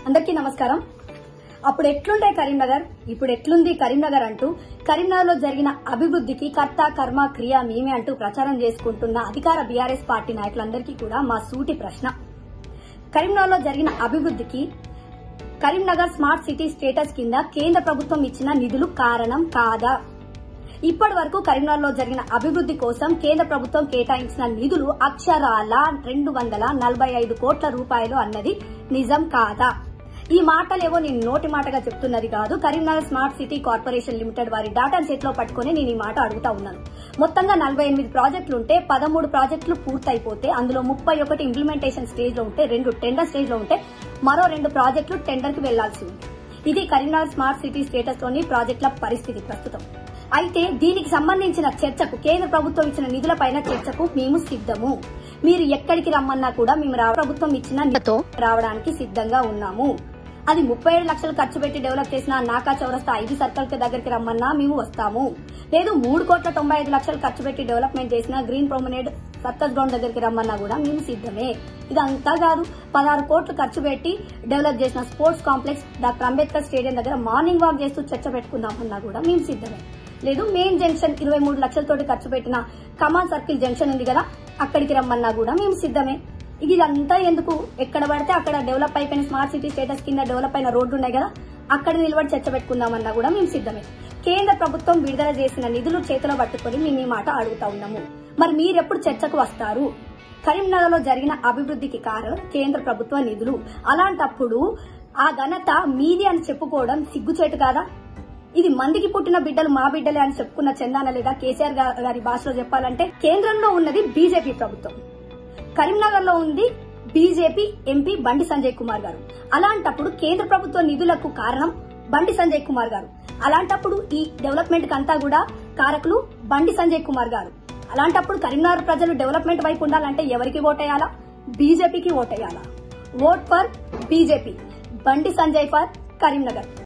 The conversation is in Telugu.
అందరికీ నమస్కారం అప్పుడు ఎట్లుండే కరీంనగర్ ఇప్పుడు ఎట్లుంది కరీంనగర్ అంటూ కరీంనగర్ లో జరిగిన అభివృద్ధికి కర్త కర్మ క్రియ మేమే అంటూ ప్రచారం చేసుకుంటున్న అధికార బీఆర్ఎస్ పార్టీ నాయకులందరికీ కూడా మా సూటి ప్రశ్న కరీంనగర్ లో జరిగిన అభివృద్ధికి కరీంనగర్ స్మార్ట్ సిటీ స్టేటస్ కింద కేంద్ర ప్రభుత్వం ఇచ్చిన నిధులు కారణం కాదా ఇప్పటి వరకు కరీంనగర్లో జరిగిన అభివృద్ధి కోసం కేంద్ర ప్రభుత్వం కేటాయించిన నిధులు అక్షరాల రెండు వందల నలభై ఐదు కోట్ల రూపాయలు అన్నది నిజం కాదా ఈ మాటలేవో నేను నోటి మాటగా చెప్తున్నది కాదు Karimnagar smart city corporation limited వారి డాటాను చేతిలో పట్టుకుని నేను ఈ మాట అడుగుతా ఉన్నాను మొత్తంగా నలభై ఎనిమిది ప్రాజెక్టులు ఉంటే పదమూడు ప్రాజెక్టులు పూర్తయిపోతే అందులో ముప్పై ఒకటి ఇంప్లిమెంటేషన్ స్టేజ్ లో ఉంటే రెండు టెండర్ స్టేజ్ లో ఉంటే మరో రెండు ప్రాజెక్టులు టెండర్ కి వెళ్లాల్సి ఉంది ఇది కరీంనగర్ స్మార్ట్ సిటీ స్టేటస్ లోని ప్రాజెక్టుల పరిస్థితి ప్రస్తుతం అయితే దీనికి సంబంధించిన చర్చకు కేంద్ర ప్రభుత్వం ఇచ్చిన నిధులపైన చర్చకు మేము సిద్ధము మీరు ఎక్కడికి రమ్మన్నా కూడా మేము రా- ప్రభుత్వం ఇచ్చిన నిధులతో రావడానికి సిద్ధంగా ఉన్నాము అది ముప్పై ఏడు లక్షలు ఖర్చు పెట్టి డెవలప్ చేసిన నాకా చౌరస్తా ఐదు సర్కిల్ దగ్గరికి రమ్మన్నా మేము వస్తాము లేదు మూడు కోట్ల తొంభై ఐదు లక్షలు ఖర్చు పెట్టి డెవలప్మెంట్ చేసిన గ్రీన్ ప్రొమినేడ్ సర్కస్ గ్రౌండ్ దగ్గరికి రమ్మన్నా కూడా మేము సిద్ధమే ఇదంతా కాదు పదహారు కోట్లు ఖర్చు పెట్టి డెవలప్ చేసిన sports complex doctor Ambedkar stadium దగ్గర మార్నింగ్ వాక్ చేస్తూ చర్చ పెట్టుకుందామన్నా కూడా మేము సిద్ధమే లేదు మెయిన్ జంక్షన్ ఇరవై మూడు లక్షలతోటి ఖర్చు పెట్టిన కమాన్ సర్కిల్ జంక్షన్ ఉంది కదా అక్కడికి రమ్మన్నా కూడా మేము సిద్ధమే ఇది ఇదంతా ఎందుకు ఎక్కడ పడితే అక్కడ డెవలప్ అయిపోయిన స్మార్ట్ సిటీ స్టేటస్ కింద డెవలప్ అయిన రోడ్లు ఉన్నాయి కదా అక్కడ నిలబడి చర్చ పెట్టుకుందామన్నా కూడా మేము సిద్ధమే కేంద్ర ప్రభుత్వం విడుదల చేసిన నిధులు చేతిలో పట్టుకొని మేము ఈ మాట అడుగుతా ఉన్నాము మరి మీరెప్పుడు చర్చకు వస్తారు కరీంనగర్ లో జరిగిన అభివృద్ధికి కారణం కేంద్ర ప్రభుత్వ నిధులు అలాంటప్పుడు ఆ ఘనత మీది అని చెప్పుకోవడం సిగ్గుచేటు కాదా ఇది మందికి పుట్టిన బిడ్డలు మా బిడ్డలే అని చెప్పుకున్న చందాన లేదా కేసీఆర్ గా- గారి భాషలో చెప్పాలంటే కేంద్రంలో ఉన్నది బీజేపీ ప్రభుత్వం కరీంనగర్ లో ఉంది బీజేపీ ఎంపీ బండి సంజయ్ కుమార్ గారు అలాంటప్పుడు కేంద్ర ప్రభుత్వ నిధులకు కారణం బండి సంజయ్ కుమార్ గారు అలాంటప్పుడు ఈ డెవలప్మెంట్ అంతా కూడా కారకులు బండి సంజయ్ కుమార్ గారు అలాంటప్పుడు కరీంనగర్ ప్రజలు డెవలప్మెంట్ వైపు ఉండాలంటే ఎవరికి ఓటేయాలా బీజేపీకి ఓటేయాలా ఓట్ ఫర్ బీజేపీ బండి సంజయ్ ఫర్ కరీంనగర్